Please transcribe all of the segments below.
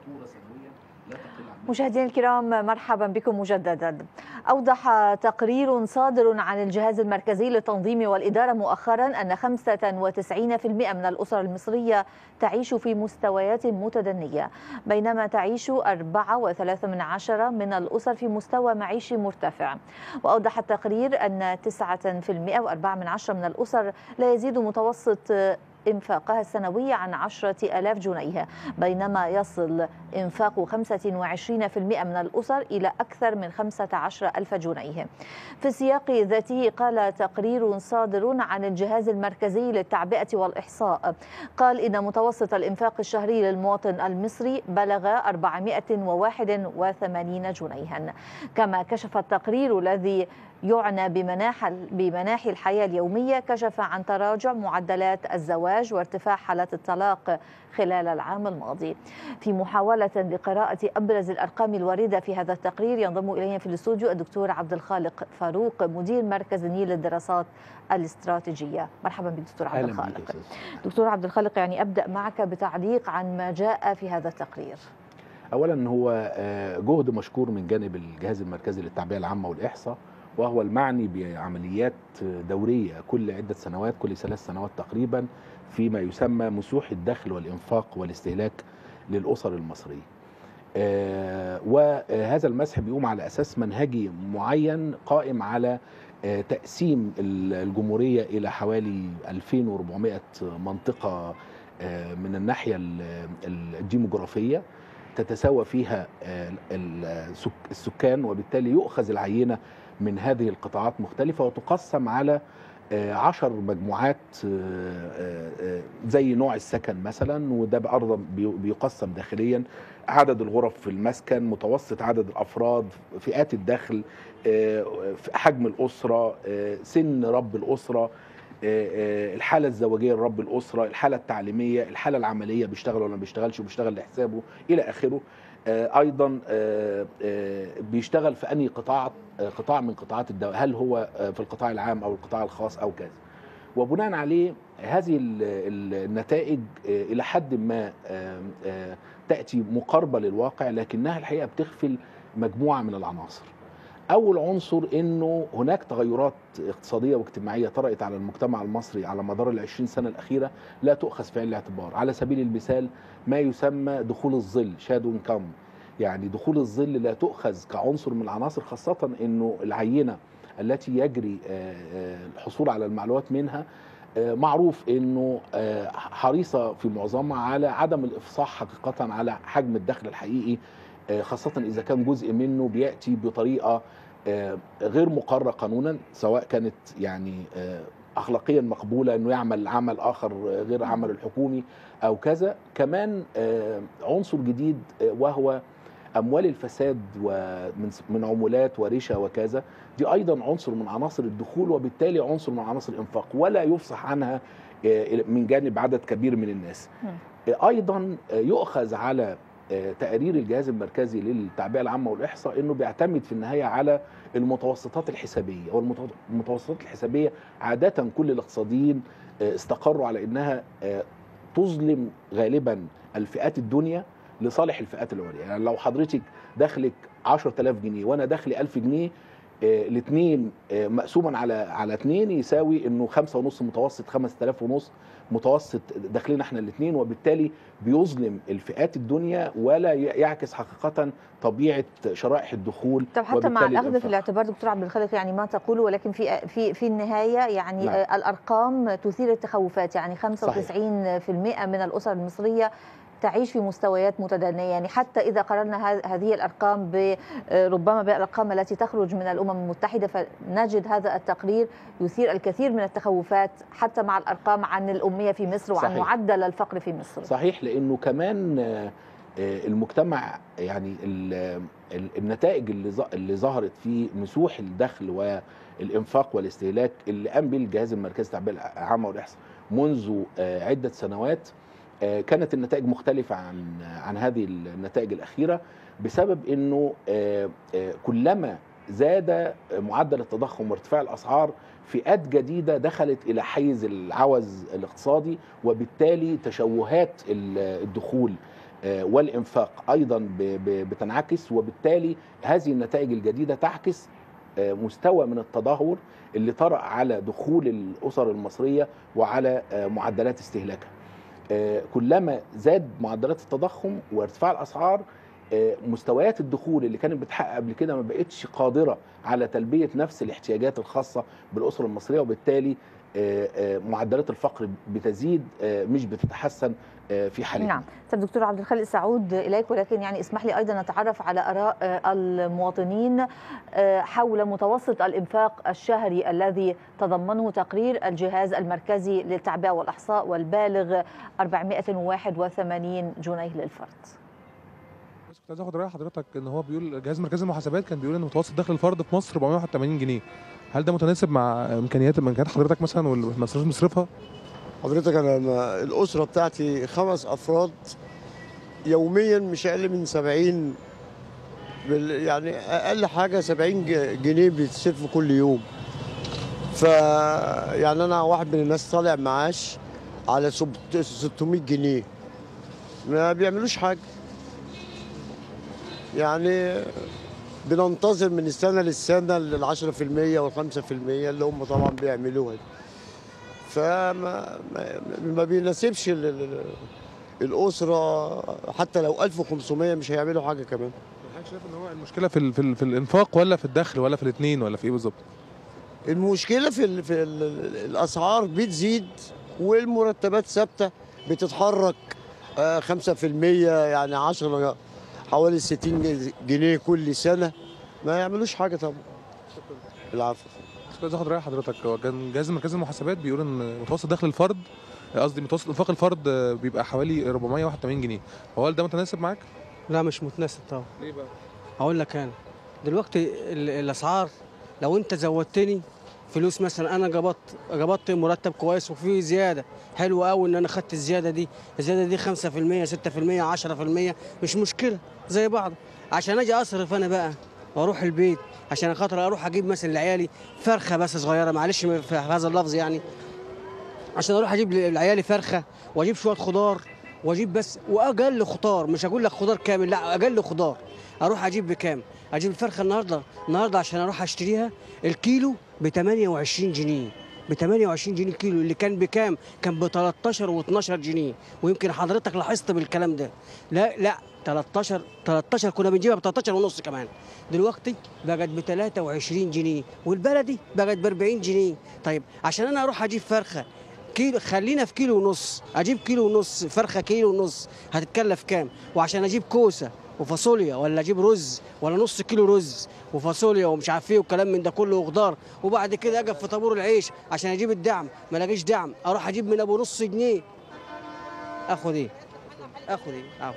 فاتوره سنويه لا تقل عن مشاهدينا الكرام مرحبا بكم مجددا أوضح تقرير صادر عن الجهاز المركزي للتنظيم والإدارة مؤخرا أن 95% من الأسر المصرية تعيش في مستويات متدنية بينما تعيش 4.3 من الأسر في مستوى معيشي مرتفع وأوضح التقرير أن 9% و4 من الأسر لا يزيد متوسط إنفاقها السنوي عن عشرة ألاف جنيه بينما يصل إنفاق 25% من الأسر إلى أكثر من 15 ألف جنيه في السياق ذاته قال تقرير صادر عن الجهاز المركزي للتعبئة والإحصاء قال إن متوسط الإنفاق الشهري للمواطن المصري بلغ 481 جنيها كما كشف التقرير الذي يعنى بمناح بمناحي الحياة اليومية كشف عن تراجع معدلات الزواج وارتفاع حالات الطلاق خلال العام الماضي في محاولة لقراءة أبرز الأرقام الواردة في هذا التقرير ينضم إلينا في الاستوديو الدكتور عبد الخالق فاروق مدير مركز النيل للدراسات الاستراتيجية مرحبا بك دكتور عبد الخالق دكتور عبد الخالق يعني أبدأ معك بتعليق عن ما جاء في هذا التقرير اولا هو جهد مشكور من جانب الجهاز المركزي للتعبئه العامه والاحصاء وهو المعني بعمليات دوريه كل عده سنوات كل ثلاث سنوات تقريبا فيما يسمى مسوح الدخل والانفاق والاستهلاك للاسر المصريه. وهذا المسح بيقوم على اساس منهجي معين قائم على تقسيم الجمهوريه الى حوالي 2400 منطقه من الناحيه الديموغرافيه تتساوى فيها السكان وبالتالي يؤخذ العينه من هذه القطاعات مختلفة وتقسم على عشر مجموعات زي نوع السكن مثلا وده بأرض بيقسم داخليا عدد الغرف في المسكن متوسط عدد الأفراد فئات الدخل حجم الأسرة سن رب الأسرة الحالة الزوجية لرب الأسرة الحالة التعليمية الحالة العملية بيشتغل ولا ما بيشتغلش وبيشتغل لحسابه إلى آخره ايضا بيشتغل في انهي قطاع قطاع من قطاعات الدوله هل هو في القطاع العام او القطاع الخاص او كذا وبناء عليه هذه النتائج الى حد ما تاتي مقاربه للواقع لكنها الحقيقه بتغفل مجموعه من العناصر اول عنصر انه هناك تغيرات اقتصاديه واجتماعيه طرأت على المجتمع المصري على مدار ال 20 سنه الاخيره لا تؤخذ في عين الاعتبار على سبيل المثال ما يسمى دخول الظل شادو كم يعني دخول الظل لا تؤخذ كعنصر من العناصر خاصه انه العينه التي يجري الحصول على المعلومات منها معروف انه حريصه في معظمها على عدم الافصاح حقيقه على حجم الدخل الحقيقي خاصة إذا كان جزء منه بيأتي بطريقة غير مقرة قانونا سواء كانت يعني أخلاقيا مقبولة أنه يعمل عمل آخر غير عمل الحكومي أو كذا كمان عنصر جديد وهو أموال الفساد ومن من عمولات ورشا وكذا دي أيضا عنصر من عناصر الدخول وبالتالي عنصر من عناصر الإنفاق ولا يفصح عنها من جانب عدد كبير من الناس أيضا يؤخذ على تقارير الجهاز المركزي للتعبئه العامه والاحصاء انه بيعتمد في النهايه على المتوسطات الحسابيه والمتوسطات الحسابيه عاده كل الاقتصاديين استقروا على انها تظلم غالبا الفئات الدنيا لصالح الفئات العليا يعني لو حضرتك دخلك 10000 جنيه وانا دخلي 1000 جنيه الاثنين مقسوما على على اثنين يساوي انه خمسة ونص متوسط 5000 ونص متوسط دخلنا احنا الاثنين وبالتالي بيظلم الفئات الدنيا ولا يعكس حقيقه طبيعه شرائح الدخول طب حتى مع الاخذ في الاعتبار دكتور عبد الخالق يعني ما تقوله ولكن في في في النهايه يعني نعم. الارقام تثير التخوفات يعني 95% صحيح. من الاسر المصريه تعيش في مستويات متدنيه يعني حتى اذا قارنا هذه الارقام ربما بالارقام التي تخرج من الامم المتحده فنجد هذا التقرير يثير الكثير من التخوفات حتى مع الارقام عن الاميه في مصر وعن صحيح. معدل الفقر في مصر صحيح لانه كمان المجتمع يعني النتائج اللي اللي ظهرت في مسوح الدخل والانفاق والاستهلاك اللي قام به الجهاز المركزي للتعبئه العامه والاحصاء منذ عده سنوات كانت النتائج مختلفة عن عن هذه النتائج الأخيرة بسبب أنه كلما زاد معدل التضخم وارتفاع الأسعار فئات جديدة دخلت إلى حيز العوز الاقتصادي وبالتالي تشوهات الدخول آه، والانفاق ايضا ب- ب- بتنعكس وبالتالي هذه النتائج الجديده تعكس آه، مستوى من التدهور اللي طرأ على دخول الاسر المصريه وعلى آه، معدلات استهلاكها. آه، كلما زاد معدلات التضخم وارتفاع الاسعار آه، مستويات الدخول اللي كانت بتحقق قبل كده ما بقتش قادره على تلبيه نفس الاحتياجات الخاصه بالاسره المصريه وبالتالي آه، آه، معدلات الفقر بتزيد آه، مش بتتحسن آه، في حالتنا. نعم طيب دكتور عبد الخالق سعود اليك ولكن يعني اسمح لي ايضا نتعرف على اراء آه، المواطنين آه، حول متوسط الانفاق الشهري الذي تضمنه تقرير الجهاز المركزي للتعبئه والاحصاء والبالغ 481 جنيه للفرد. بس كنت عايز اخد راي حضرتك ان هو بيقول الجهاز مركزي المحاسبات كان بيقول ان متوسط دخل الفرد في مصر 481 جنيه هل ده متناسب مع امكانيات امكانيات حضرتك مثلا والمصاريف مصرفها حضرتك انا ما الاسره بتاعتي خمس افراد يوميا مش اقل من 70 بال يعني اقل حاجه 70 ج- جنيه بيتصرفوا كل يوم ف يعني انا واحد من الناس طالع معاش على سب- 600 جنيه ما بيعملوش حاجه يعني بننتظر من السنه للسنه ال 10% وال 5% اللي هم طبعا بيعملوها دي. فما ما, ما بيناسبش ال- ال- الاسره حتى لو 1500 مش هيعملوا حاجه كمان حضرتك شايف ان هو المشكله في ال في, ال في الانفاق ولا في الدخل ولا في الاثنين ولا في ايه بالظبط المشكله في ال في ال الاسعار بتزيد والمرتبات ثابته بتتحرك آه، 5% يعني 10 حوالي 60 جنيه كل سنه ما يعملوش حاجه طبعا العفو بس كنت عايز اخد راي حضرتك هو كان الجهاز المركزي المحاسبات بيقول ان متوسط دخل الفرد قصدي متوسط انفاق الفرد بيبقى حوالي 481 جنيه هو هل ده متناسب معاك؟ لا مش متناسب طبعا ليه بقى؟ هقول لك انا دلوقتي ال- الاسعار لو انت زودتني فلوس مثلا انا جبطت جبطت مرتب كويس وفي زياده حلو قوي ان انا خدت الزياده دي الزياده دي 5% 6% 10% مش مشكله زي بعض عشان اجي اصرف انا بقى واروح البيت عشان خاطر اروح اجيب مثلا لعيالي فرخه بس صغيره معلش في هذا اللفظ يعني عشان اروح اجيب لعيالي فرخه واجيب شويه خضار واجيب بس واقل خضار مش هقول لك خضار كامل لا اقل خضار اروح اجيب بكام اجيب الفرخه النهارده النهارده عشان اروح اشتريها الكيلو ب 28 جنيه ب 28 جنيه الكيلو اللي كان بكام كان ب 13 و12 جنيه ويمكن حضرتك لاحظت بالكلام ده لا لا 13 13 كنا بنجيبها ب 13 ونص كمان دلوقتي بقت ب 23 جنيه والبلدي بقت ب 40 جنيه طيب عشان انا اروح اجيب فرخه كيلو خلينا في كيلو ونص اجيب كيلو ونص فرخه كيلو ونص هتتكلف كام وعشان اجيب كوسه وفاصوليا ولا اجيب رز ولا نص كيلو رز وفاصوليا ومش عارف ايه وكلام من ده كله وخضار وبعد كده اقف في طابور العيش عشان اجيب الدعم ما الاقيش دعم اروح اجيب من ابو نص جنيه اخد ايه اخد ايه اخد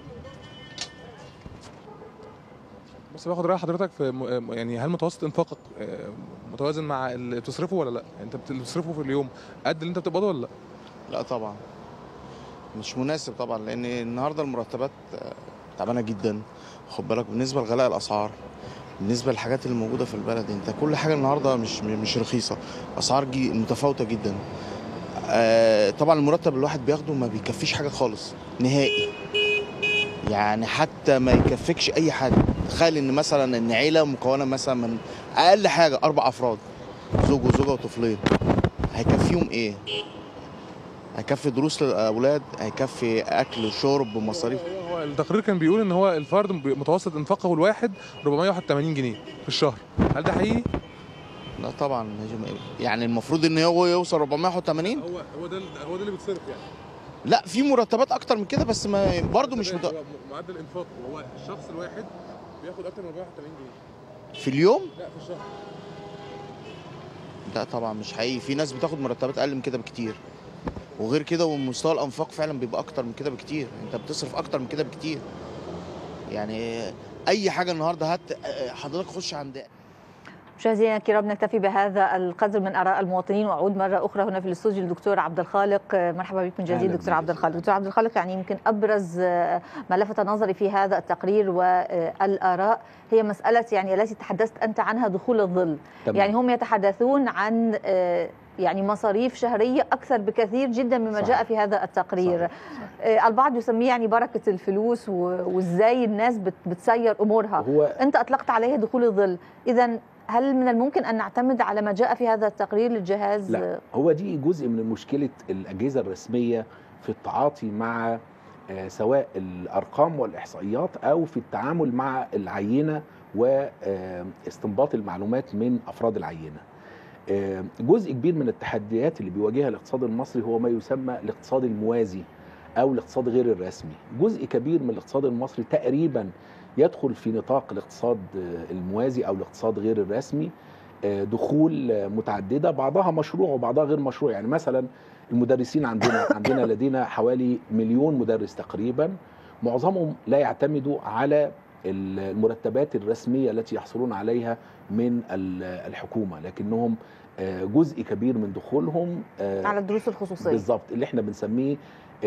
بس باخد راي حضرتك في م- يعني هل متوسط انفاقك آه، متوازن مع اللي بتصرفه ولا لا؟ انت بت- اللي بتصرفه في اليوم قد اللي انت بتقبضه ولا لا؟ لا طبعا مش مناسب طبعا لان النهارده المرتبات آه، تعبانه جدا خد بالك بالنسبه لغلاء الاسعار بالنسبه للحاجات اللي موجوده في البلد انت كل حاجه النهارده مش مش رخيصه اسعار جي متفاوته جدا آه، طبعا المرتب الواحد بياخده ما بيكفيش حاجه خالص نهائي يعني حتى ما يكفيكش اي حاجه تخيل ان مثلا ان عيله مكونه مثلا من اقل حاجه اربع افراد زوج وزوجه وطفلين هيكفيهم ايه هيكفي دروس للاولاد هيكفي اكل وشرب ومصاريف هو التقرير كان بيقول ان هو الفرد بي- متوسط انفاقه الواحد 481 جنيه في الشهر هل ده حقيقي؟ لا طبعا يعني المفروض ان هو يوصل 480 هو هو ده هو ده اللي بيتصرف يعني لا في مرتبات اكتر من كده بس ما برضه مش مت... معدل انفاقه هو الشخص الواحد بياخد اكتر من 481 جنيه في اليوم لا في الشهر لا طبعا مش حقيقي في ناس بتاخد مرتبات اقل من كده بكتير وغير كده ومستوى الانفاق فعلا بيبقى اكتر من كده بكتير انت بتصرف اكتر من كده بكتير يعني اي حاجه النهارده هات حضرتك خش عند مشاهدينا الكرام نكتفي بهذا القدر من اراء المواطنين واعود مره اخرى هنا في الاستوديو للدكتور عبد الخالق مرحبا بك من جديد أهلاً دكتور بك. عبد الخالق دكتور عبد الخالق يعني يمكن ابرز ما لفت نظري في هذا التقرير والاراء هي مساله يعني التي تحدثت انت عنها دخول الظل تمام. يعني هم يتحدثون عن آه، يعني مصاريف شهريه اكثر بكثير جدا مما صحيح. جاء في هذا التقرير صحيح. آه، البعض يسميه يعني بركه الفلوس و- وازاي الناس بت- بتسير امورها هو انت اطلقت عليها دخول الظل اذا هل من الممكن ان نعتمد على ما جاء في هذا التقرير للجهاز لا هو دي جزء من مشكله الاجهزه الرسميه في التعاطي مع آه، سواء الارقام والاحصائيات او في التعامل مع العينه واستنباط المعلومات من افراد العينه. آه، جزء كبير من التحديات اللي بيواجهها الاقتصاد المصري هو ما يسمى الاقتصاد الموازي او الاقتصاد غير الرسمي. جزء كبير من الاقتصاد المصري تقريبا يدخل في نطاق الاقتصاد آه، الموازي او الاقتصاد غير الرسمي آه، دخول آه، متعدده بعضها مشروع وبعضها غير مشروع يعني مثلا المدرسين عندنا عندنا لدينا حوالي مليون مدرس تقريبا معظمهم لا يعتمدوا على المرتبات الرسميه التي يحصلون عليها من ال- الحكومه لكنهم آه، جزء كبير من دخولهم آه، على الدروس الخصوصيه بالظبط اللي احنا بنسميه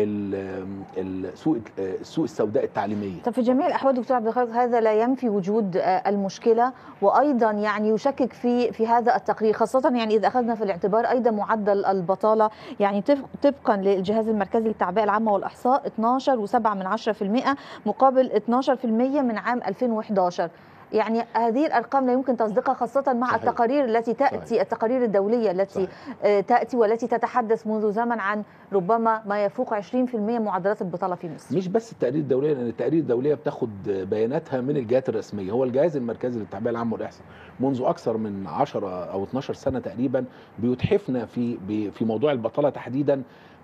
ال- السوق السوق السوداء التعليميه طب في جميع الاحوال دكتور عبد الخالق هذا لا ينفي وجود آه، المشكله وايضا يعني يشكك في في هذا التقرير خاصه يعني اذا اخذنا في الاعتبار ايضا معدل البطاله يعني طف- طبقا للجهاز المركزي للتعبئه العامه والاحصاء 12.7 من 10% مقابل 12% من عام 2011 يعني هذه الارقام لا يمكن تصديقها خاصه مع صحيح. التقارير التي تاتي صحيح. التقارير الدوليه التي صحيح. آه، تاتي والتي تتحدث منذ زمن عن ربما ما يفوق 20% معدلات البطاله في مصر مش بس التقارير الدوليه لان التقارير الدوليه بتاخد بياناتها من الجهات الرسميه هو الجهاز المركزي للتعبئه العامه والاحصاء منذ اكثر من 10 او 12 سنه تقريبا بيتحفنا في ب- في موضوع البطاله تحديدا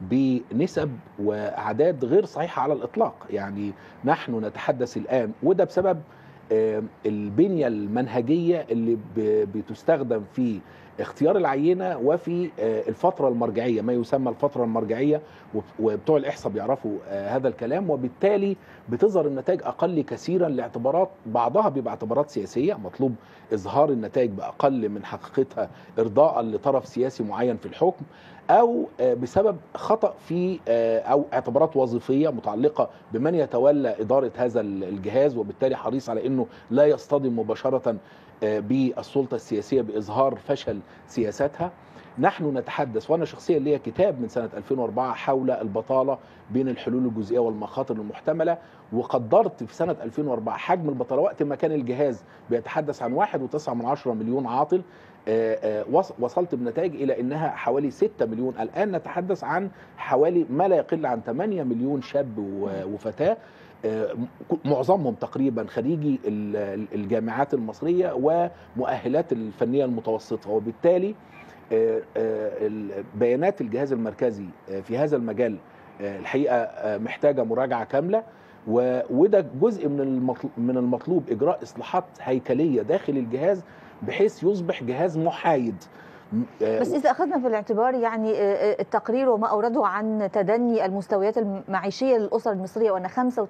بنسب واعداد غير صحيحه على الاطلاق يعني نحن نتحدث الان وده بسبب آه، البنيه المنهجيه اللي ب- بتستخدم في اختيار العينه وفي آه، الفتره المرجعيه ما يسمى الفتره المرجعيه وب- وبتوع الاحصاء بيعرفوا آه، هذا الكلام وبالتالي بتظهر النتائج اقل كثيرا لاعتبارات بعضها بيبقى اعتبارات سياسيه مطلوب اظهار النتائج باقل من حقيقتها ارضاء لطرف سياسي معين في الحكم او آه، بسبب خطا في آه، او اعتبارات وظيفيه متعلقه بمن يتولى اداره هذا ال- الجهاز وبالتالي حريص على انه لا يصطدم مباشره آه، بالسلطه السياسيه باظهار فشل سياساتها نحن نتحدث وانا شخصيا ليا كتاب من سنه 2004 حول البطاله بين الحلول الجزئيه والمخاطر المحتمله وقدرت في سنه 2004 حجم البطاله وقت ما كان الجهاز بيتحدث عن 1.9 من عشرة مليون عاطل آه، آه، وص- وصلت بنتائج الى انها حوالي 6 مليون الان نتحدث عن حوالي ما لا يقل عن 8 مليون شاب و- وفتاه آه، م- معظمهم تقريبا خريجي ال- ال- الجامعات المصريه ومؤهلات الفنيه المتوسطه وبالتالي آه، آه، ال- بيانات الجهاز المركزي آه، في هذا المجال آه، الحقيقه آه، محتاجه مراجعه كامله و- وده جزء من المطلوب من المطلوب اجراء اصلاحات هيكليه داخل الجهاز بحيث يصبح جهاز محايد م- آه، بس إذا أخذنا في الاعتبار يعني آه، آه، التقرير وما أورده عن تدني المستويات المعيشية للأسر المصرية وأن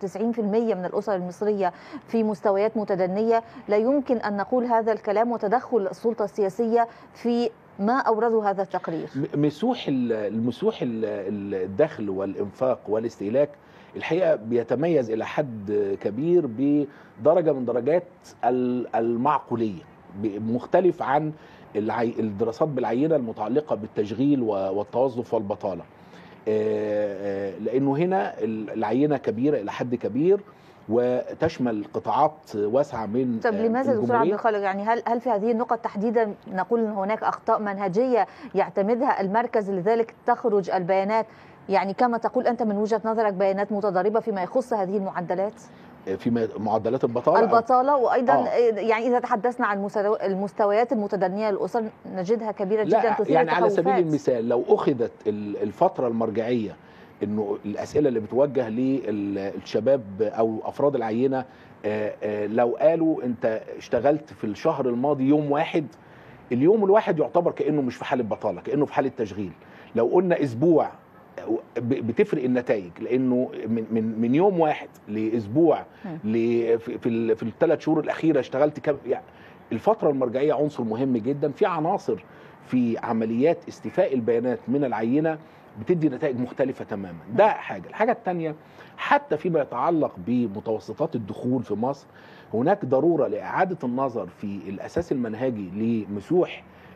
95% من الأسر المصرية في مستويات متدنية لا يمكن أن نقول هذا الكلام وتدخل السلطة السياسية في ما أورده هذا التقرير م- مسوح ال- المسوح ال- ال- الدخل والانفاق والاستهلاك الحقيقه بيتميز الى حد كبير بدرجه من درجات ال- المعقوليه ب- مختلف عن العي... الدراسات بالعينه المتعلقه بالتشغيل و- والتوظف والبطاله آه، آه، لانه هنا ال- العينه كبيره الى حد كبير وتشمل قطاعات واسعه من طب آه، لماذا دكتور عبد الجمهورية. الخالق يعني هل هل في هذه النقط تحديدا نقول ان هناك اخطاء منهجيه يعتمدها المركز لذلك تخرج البيانات يعني كما تقول انت من وجهه نظرك بيانات متضاربه فيما يخص هذه المعدلات في م- معدلات البطاله أو- البطاله وايضا آه. يعني اذا تحدثنا عن مستوى- المستويات المتدنيه للاسر نجدها كبيره جدا لا تثير يعني على سبيل التخوفات. المثال لو اخذت ال- الفتره المرجعيه انه الاسئله اللي بتوجه للشباب او افراد العينه آه، آه، لو قالوا انت اشتغلت في الشهر الماضي يوم واحد اليوم الواحد يعتبر كانه مش في حاله بطاله كانه في حاله تشغيل لو قلنا اسبوع ب- بتفرق النتائج لانه من من من يوم واحد لاسبوع مم. ل- في في, ال- في الثلاث شهور الاخيره اشتغلت كم يعني الفتره المرجعيه عنصر مهم جدا في عناصر في عمليات استيفاء البيانات من العينه بتدي نتائج مختلفه تماما ده حاجه الحاجه الثانيه حتى فيما يتعلق بمتوسطات الدخول في مصر هناك ضروره لاعاده النظر في الاساس المنهجي لمسوح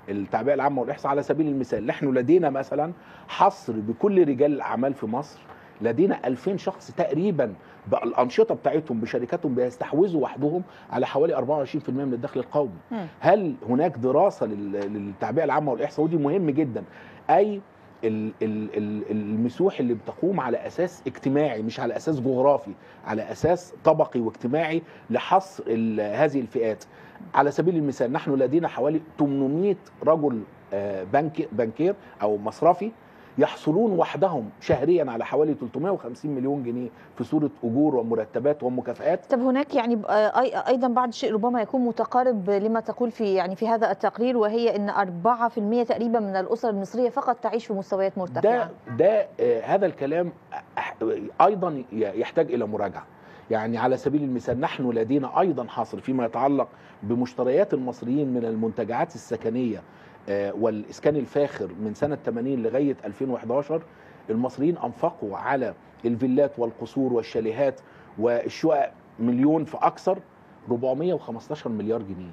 التعبئه العامه والاحصاء على سبيل المثال نحن لدينا مثلا حصر بكل رجال الاعمال في مصر لدينا 2000 شخص تقريبا بقى الانشطه بتاعتهم بشركاتهم بيستحوذوا وحدهم على حوالي 24% من الدخل القومي مم. هل هناك دراسه لل- للتعبئه العامه والاحصاء ودي مهم جدا اي ال- ال- ال- المسوح اللي بتقوم على اساس اجتماعي مش على اساس جغرافي على اساس طبقي واجتماعي لحصر ال- هذه الفئات على سبيل المثال نحن لدينا حوالي 800 رجل آه، بنك بنكير او مصرفي يحصلون وحدهم شهريا على حوالي 350 مليون جنيه في صوره اجور ومرتبات ومكافآت طب هناك يعني ب- آه، أي- ايضا بعض الشيء ربما يكون متقارب لما تقول في يعني في هذا التقرير وهي ان 4% تقريبا من الاسر المصريه فقط تعيش في مستويات مرتفعه ده ده آه، هذا الكلام أح- ايضا ي- يحتاج الى مراجعه يعني على سبيل المثال نحن لدينا ايضا حصر فيما يتعلق بمشتريات المصريين من المنتجعات السكنيه آه، والاسكان الفاخر من سنه 80 لغايه 2011 المصريين انفقوا على الفيلات والقصور والشاليهات والشقق مليون فاكثر 415 مليار جنيه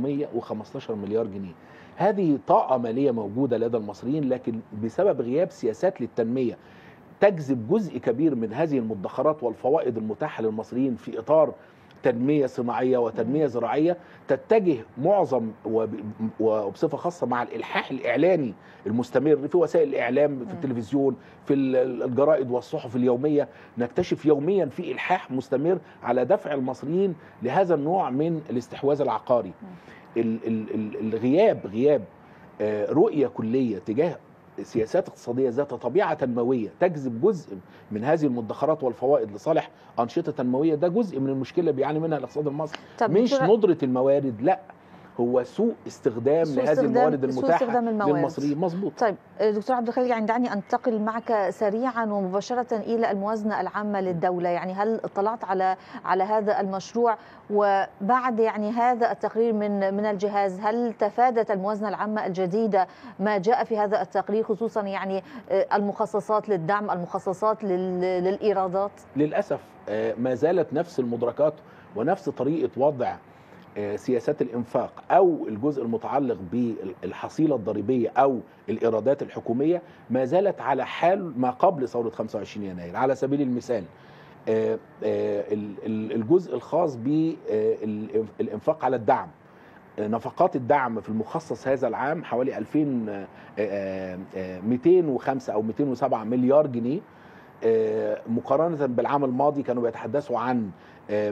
415 مليار جنيه هذه طاقة مالية موجودة لدى المصريين لكن بسبب غياب سياسات للتنمية تجذب جزء كبير من هذه المدخرات والفوائد المتاحة للمصريين في إطار تنمية صناعية وتنمية زراعية تتجه معظم وب- وبصفة خاصة مع الإلحاح الإعلاني المستمر في وسائل الإعلام في التلفزيون في ال- الجرائد والصحف اليومية نكتشف يوميا في إلحاح مستمر على دفع المصريين لهذا النوع من الاستحواذ العقاري ال- ال- ال- الغياب غياب آه، رؤية كلية تجاه سياسات اقتصادية ذات طبيعة تنموية تجذب جزء من هذه المدخرات والفوائد لصالح أنشطة تنموية ده جزء من المشكلة اللي بيعاني منها الاقتصاد المصري طب مش دكتورة- ندرة الموارد لا هو سوء استخدام سوء لهذه استخدام- الموارد سوء المتاحة استخدام الموارد. للمصريين مظبوط طيب دكتور عبد الخالق يعني دعني انتقل معك سريعا ومباشره الى الموازنه العامه للدوله يعني هل اطلعت على على هذا المشروع وبعد يعني هذا التقرير من من الجهاز هل تفادت الموازنه العامه الجديده ما جاء في هذا التقرير خصوصا يعني آه، المخصصات للدعم المخصصات لل- للايرادات للأسف آه، ما زالت نفس المدركات ونفس طريقة وضع آه، سياسات الإنفاق أو الجزء المتعلق بالحصيلة الضريبية أو الإيرادات الحكومية ما زالت على حال ما قبل ثورة 25 يناير على سبيل المثال آه، آه، ال- ال- الجزء الخاص بالإنفاق على الدعم آه، نفقات الدعم في المخصص هذا العام حوالي 2000 آه، آه، آه، 205 او 207 مليار جنيه آه، مقارنة بالعام الماضي كانوا بيتحدثوا عن آه،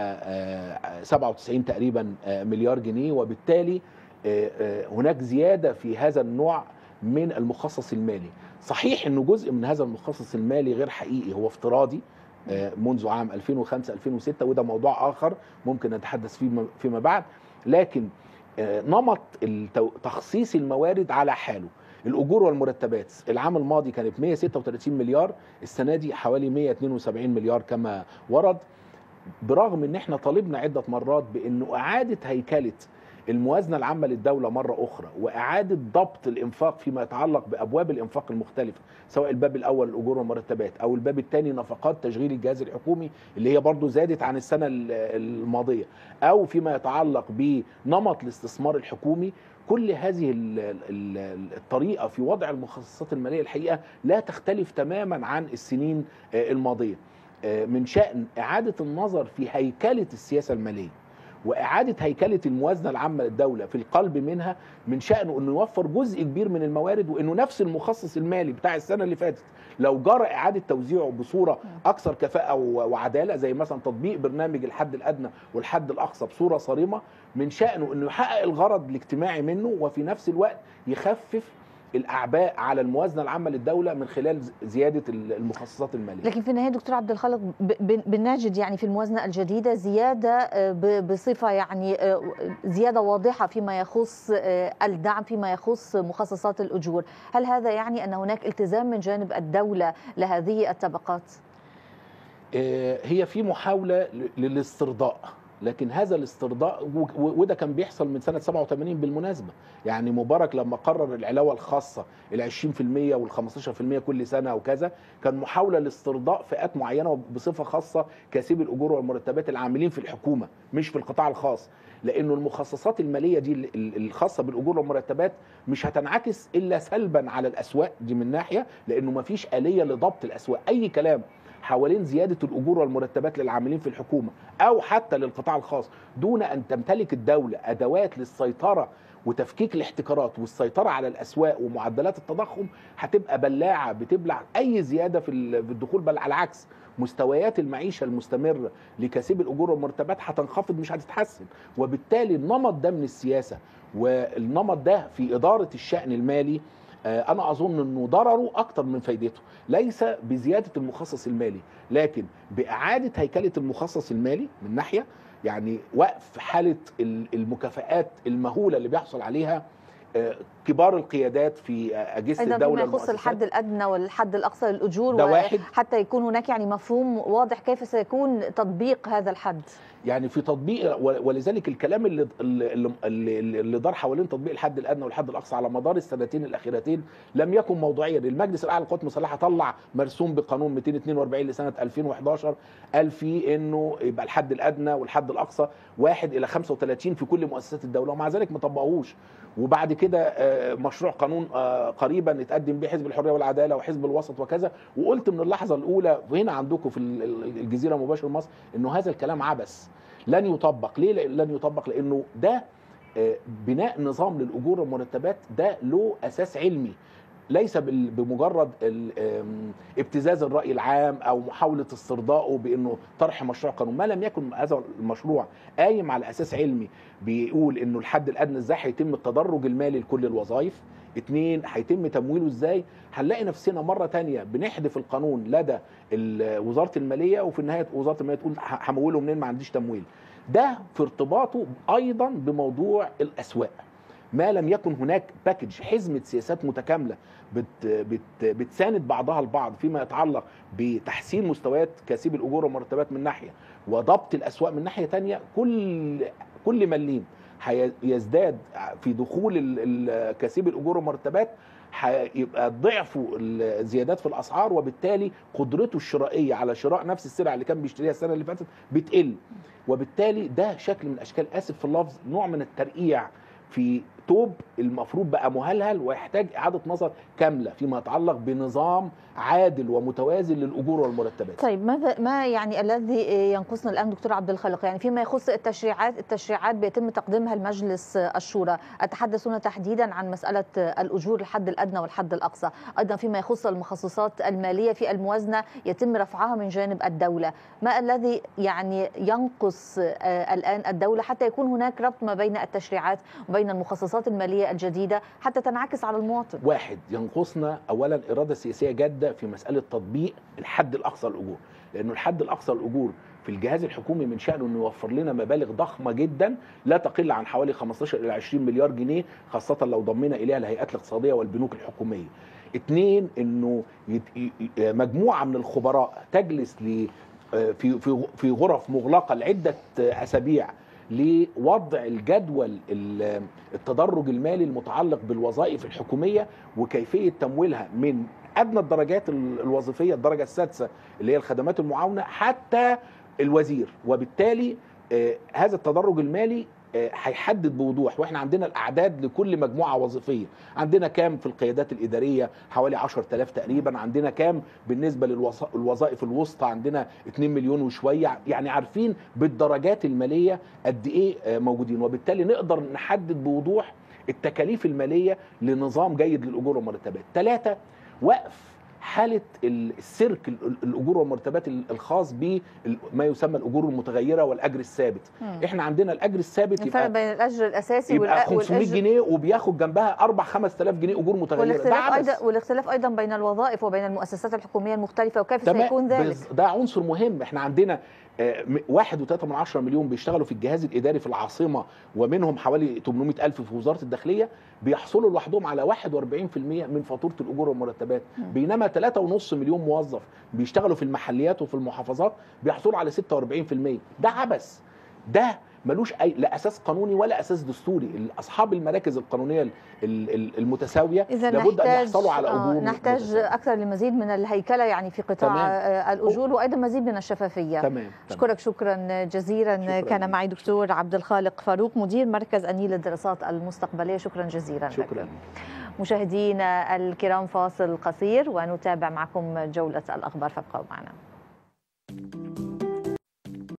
197 تقريبا آه، مليار جنيه وبالتالي آه، آه، هناك زيادة في هذا النوع من المخصص المالي صحيح انه جزء من هذا المخصص المالي غير حقيقي هو افتراضي آه، منذ عام 2005 2006 وده موضوع اخر ممكن نتحدث فيه فيما بعد لكن آه، نمط التو- تخصيص الموارد على حاله الاجور والمرتبات العام الماضي كانت 136 مليار السنه دي حوالي 172 مليار كما ورد برغم ان احنا طالبنا عده مرات بانه اعاده هيكله الموازنه العامه للدوله مره اخرى واعاده ضبط الانفاق فيما يتعلق بابواب الانفاق المختلفه سواء الباب الاول الاجور والمرتبات او الباب الثاني نفقات تشغيل الجهاز الحكومي اللي هي برضو زادت عن السنه ال- الماضيه او فيما يتعلق بنمط الاستثمار الحكومي كل هذه ال- ال- الطريقه في وضع المخصصات الماليه الحقيقه لا تختلف تماما عن السنين آه، الماضيه آه، من شأن إعادة النظر في هيكلة السياسة المالية وإعادة هيكلة الموازنة العامة للدولة في القلب منها من شأنه أنه يوفر جزء كبير من الموارد وأنه نفس المخصص المالي بتاع السنة اللي فاتت لو جرى إعادة توزيعه بصورة أكثر كفاءة و- وعدالة زي مثلا تطبيق برنامج الحد الأدنى والحد الأقصى بصورة صارمة من شأنه أنه يحقق الغرض الاجتماعي منه وفي نفس الوقت يخفف الاعباء على الموازنه العامه للدوله من خلال ز- زياده ال- المخصصات الماليه لكن في النهايه دكتور عبد الخالق ب- ب- بنجد يعني في الموازنه الجديده زياده آه، ب- بصفه يعني آه، زياده واضحه فيما يخص آه، الدعم فيما يخص مخصصات الاجور، هل هذا يعني ان هناك التزام من جانب الدوله لهذه الطبقات؟ آه، هي في محاوله ل- للاسترضاء لكن هذا الاسترضاء و- و- وده كان بيحصل من سنه 87 بالمناسبه يعني مبارك لما قرر العلاوه الخاصه ال 20% وال 15% كل سنه وكذا كان محاوله لاسترضاء فئات معينه بصفه خاصه كاسبي الاجور والمرتبات العاملين في الحكومه مش في القطاع الخاص لانه المخصصات الماليه دي ال- ال- الخاصه بالاجور والمرتبات مش هتنعكس الا سلبا على الاسواق دي من ناحيه لانه ما فيش اليه لضبط الاسواق اي كلام حوالين زياده الاجور والمرتبات للعاملين في الحكومه او حتى للقطاع الخاص دون ان تمتلك الدوله ادوات للسيطره وتفكيك الاحتكارات والسيطره على الاسواق ومعدلات التضخم هتبقى بلاعه بتبلع اي زياده في ال- في الدخول بل على العكس مستويات المعيشه المستمره لكاسبي الاجور والمرتبات هتنخفض مش هتتحسن وبالتالي النمط ده من السياسه والنمط ده في اداره الشان المالي آه، انا اظن انه ضرره اكتر من فايدته ليس بزياده المخصص المالي لكن باعاده هيكله المخصص المالي من ناحيه يعني وقف حاله ال- المكافآت المهوله اللي بيحصل عليها آه، كبار القيادات في آه، اجهزه ايضا الدوله فيما يخص المؤسسات. الحد الادنى والحد الاقصى للاجور ده واحد. حتى يكون هناك يعني مفهوم واضح كيف سيكون تطبيق هذا الحد يعني في تطبيق و- ولذلك الكلام اللي اللي, اللي, اللي دار حوالين تطبيق الحد الادنى والحد الاقصى على مدار السنتين الاخيرتين لم يكن موضوعيا المجلس الاعلى للقوات المسلحه طلع مرسوم بقانون 242 لسنه 2011 قال فيه انه يبقى الحد الادنى والحد الاقصى واحد الى 35 في كل مؤسسات الدوله ومع ذلك ما طبقوهوش وبعد كده آه، مشروع قانون آه، قريبا اتقدم به حزب الحريه والعداله وحزب الوسط وكذا وقلت من اللحظه الاولى وهنا عندكم في ال- ال- الجزيره مباشر مصر انه هذا الكلام عبث لن يطبق ليه لأ- لن يطبق لانه ده آه، بناء نظام للاجور والمرتبات ده له اساس علمي ليس بال- بمجرد ال- آم، ابتزاز الراي العام او محاوله استرضائه بانه طرح مشروع قانون ما لم يكن هذا المشروع قايم على اساس علمي بيقول انه الحد الادنى ازاي هيتم التدرج المالي لكل الوظائف اتنين هيتم تمويله ازاي هنلاقي نفسنا مره تانية بنحذف القانون لدى ال- وزاره الماليه وفي النهايه وزاره الماليه تقول ه- هموله منين ما عنديش تمويل ده في ارتباطه ايضا بموضوع الاسواق ما لم يكن هناك باكج حزمه سياسات متكامله بت بت بتساند بعضها البعض فيما يتعلق بتحسين مستويات كاسبي الاجور والمرتبات من ناحيه وضبط الاسواق من ناحيه تانية كل كل مليم هيزداد في دخول ال- ال- كاسبي الاجور والمرتبات هيبقى ضعفه الزيادات في الاسعار وبالتالي قدرته الشرائيه على شراء نفس السلع اللي كان بيشتريها السنه اللي فاتت بتقل وبالتالي ده شكل من اشكال اسف في اللفظ نوع من الترقيع في توب المفروض بقى مهلهل ويحتاج اعاده نظر كامله فيما يتعلق بنظام عادل ومتوازن للاجور والمرتبات طيب ماذا ما يعني الذي ينقصنا الان دكتور عبد الخالق يعني فيما يخص التشريعات التشريعات بيتم تقديمها لمجلس الشورى اتحدث هنا تحديدا عن مساله الاجور الحد الادنى والحد الاقصى ايضا فيما يخص المخصصات الماليه في الموازنه يتم رفعها من جانب الدوله ما الذي يعني ينقص آه، الان الدوله حتى يكون هناك ربط ما بين التشريعات وبين المخصصات الماليه الجديده حتى تنعكس على المواطن واحد ينقصنا اولا اراده سياسيه جاده في مساله تطبيق الحد الاقصى للاجور لانه الحد الاقصى للاجور في الجهاز الحكومي من شانه انه يوفر لنا مبالغ ضخمه جدا لا تقل عن حوالي 15 الى 20 مليار جنيه خاصه لو ضمينا اليها الهيئات الاقتصاديه والبنوك الحكوميه. اتنين انه يت... ي- ي- مجموعه من الخبراء تجلس ل في في في غرف مغلقه لعده اسابيع لوضع الجدول ال- التدرج المالي المتعلق بالوظائف الحكوميه وكيفيه تمويلها من ادنى الدرجات ال- الوظيفيه الدرجه السادسه اللي هي الخدمات المعاونه حتى الوزير وبالتالي آه، هذا التدرج المالي آه، هيحدد بوضوح واحنا عندنا الاعداد لكل مجموعه وظيفيه عندنا كام في القيادات الاداريه حوالي 10000 تقريبا عندنا كام بالنسبه للوظائف الوسطى عندنا 2 مليون وشويه يعني عارفين بالدرجات الماليه قد ايه آه، موجودين وبالتالي نقدر نحدد بوضوح التكاليف الماليه لنظام جيد للاجور والمرتبات ثلاثه وقف حاله السيرك ال- الاجور والمرتبات ال- الخاص بما يسمى الاجور المتغيره والاجر الثابت مم. احنا عندنا الاجر الثابت الفرق يبقى بين الاجر الاساسي يبقى والأ- 500 والأجر- جنيه وبياخد جنبها 4 5000 جنيه اجور متغيره ده والاختلاف عبث ايضا والاختلاف ايضا بين الوظائف وبين المؤسسات الحكوميه المختلفه وكيف تمام. سيكون ذلك بز- ده عنصر مهم احنا عندنا آه، م- واحد وثلاثة من عشرة مليون بيشتغلوا في الجهاز الإداري في العاصمة ومنهم حوالي 800 ألف في وزارة الداخلية بيحصلوا لوحدهم على 41% من فاتورة الأجور والمرتبات مم. بينما 3.5 مليون موظف بيشتغلوا في المحليات وفي المحافظات بيحصلوا على 46% ده عبث ده ملوش اي لا اساس قانوني ولا اساس دستوري اصحاب المراكز القانونيه ال- ال- المتساويه إذا لابد ان نحتاج يحصلوا على آه، اجور نحتاج متساوية. أكثر لمزيد من الهيكلة يعني في قطاع تمام. آه، الأجور وأيضا مزيد من الشفافية تمام تمام. أشكرك شكرا جزيلا شكراً كان لك. معي دكتور عبد الخالق فاروق مدير مركز النيل للدراسات المستقبلية شكرا جزيلا لك. شكرا مشاهدينا الكرام فاصل قصير ونتابع معكم جولة الأخبار فابقوا معنا